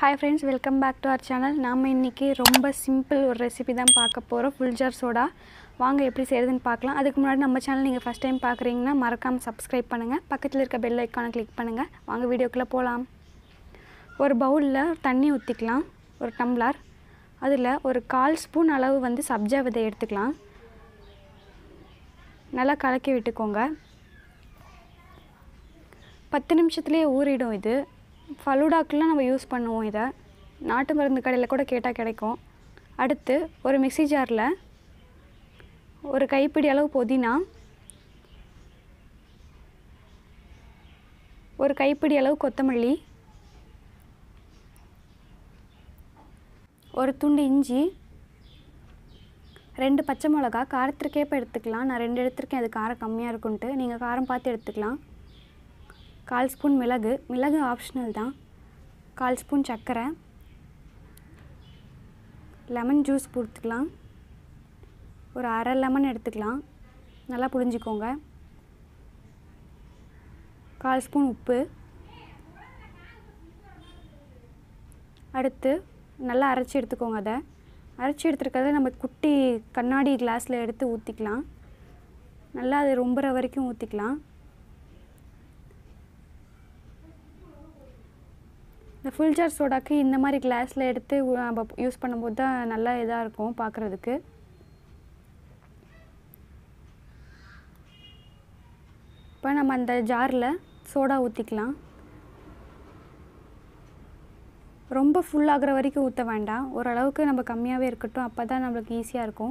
hi friends welcome back to our channel நாம் இன்றைக்கி ரொம்ப சிம்பிள் ஒரு ரெசிபி தான் பார்க்க போகிறோம் ஃபுல் ஜார் சோடா வாங்க எப்படி செய்கிறதுன்னு பார்க்கலாம் அதுக்கு முன்னாடி நம்ம சேனல் நீங்கள் ஃபஸ்ட் டைம் பார்க்குறீங்கன்னா மறக்காமல் சப்ஸ்கிரைப் பண்ணுங்கள் பக்கத்தில் இருக்க பெல் ஐக்கானை கிளிக் பண்ணுங்கள் வாங்க வீடியோக்குள்ளே போகலாம் ஒரு பவுலில் தண்ணி ஊற்றிக்கலாம் ஒரு டம்ளர் அதில் ஒரு கால் ஸ்பூன் அளவு வந்து சப்ஜா விதை எடுத்துக்கலாம் நல்லா கலக்கி விட்டுக்கோங்க பத்து நிமிஷத்துலேயே ஊறிடும் இது ஃபலூடாக்கெலாம் நம்ம யூஸ் பண்ணுவோம் இதை நாட்டு மருந்து கடையில் கூட கேட்டால் கிடைக்கும் அடுத்து ஒரு மிக்ஸி ஜாரில் ஒரு கைப்பிடி அளவு புதினா ஒரு கைப்பிடி அளவு கொத்தமல்லி ஒரு துண்டு இஞ்சி ரெண்டு பச்சை மிளகா காரத்திற்கேற்ப எடுத்துக்கலாம் நான் ரெண்டு எடுத்திருக்கேன் அது காரம் கம்மியாக இருக்குன்ட்டு நீங்கள் காரம் பார்த்து எடுத்துக்கலாம் கால் ஸ்பூன் மிளகு மிளகு ஆப்ஷனல் தான் கால் ஸ்பூன் சர்க்கரை லெமன் ஜூஸ் கொடுத்துக்கலாம் ஒரு அரை லெமன் எடுத்துக்கலாம் நல்லா புழிஞ்சிக்கோங்க கால் ஸ்பூன் உப்பு அடுத்து நல்லா அரைச்சி எடுத்துக்கோங்க அதை அரைச்சி எடுத்துருக்கிறத நம்ம குட்டி கண்ணாடி கிளாஸில் எடுத்து ஊற்றிக்கலாம் நல்லா அது ரொம்புற வரைக்கும் ஊற்றிக்கலாம் இந்த ஃபுல் ஜார் சோடாக்கு இந்த மாதிரி கிளாஸில் எடுத்து நம்ம யூஸ் பண்ணும்போது தான் நல்லா இதாக இருக்கும் பார்க்குறதுக்கு இப்போ நம்ம அந்த ஜாரில் சோடா ஊற்றிக்கலாம் ரொம்ப ஃபுல் ஆகிற வரைக்கும் ஊற்ற வேண்டாம் ஓரளவுக்கு நம்ம கம்மியாகவே இருக்கட்டும் அப்போ தான் நம்மளுக்கு ஈஸியாக இருக்கும்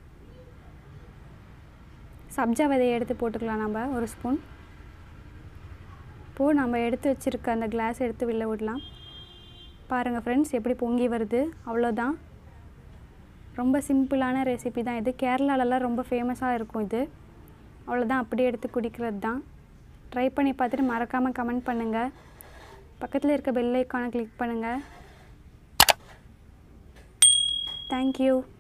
சப்ஜா விதையை எடுத்து போட்டுக்கலாம் நம்ம ஒரு ஸ்பூன் இப்போது நம்ம எடுத்து வச்சுருக்க அந்த கிளாஸ் எடுத்து வெளில விடலாம் பாருங்கள் ஃப்ரெண்ட்ஸ் எப்படி பொங்கி வருது அவ்வளோதான் ரொம்ப சிம்பிளான ரெசிபி தான் இது கேரளாலலாம் ரொம்ப ஃபேமஸாக இருக்கும் இது அவ்வளோதான் அப்படியே எடுத்து குடிக்கிறது தான் ட்ரை பண்ணி பார்த்துட்டு மறக்காமல் கமெண்ட் பண்ணுங்கள் பக்கத்தில் இருக்க பெல் ஐக்கானை கிளிக் பண்ணுங்கள் தேங்க்யூ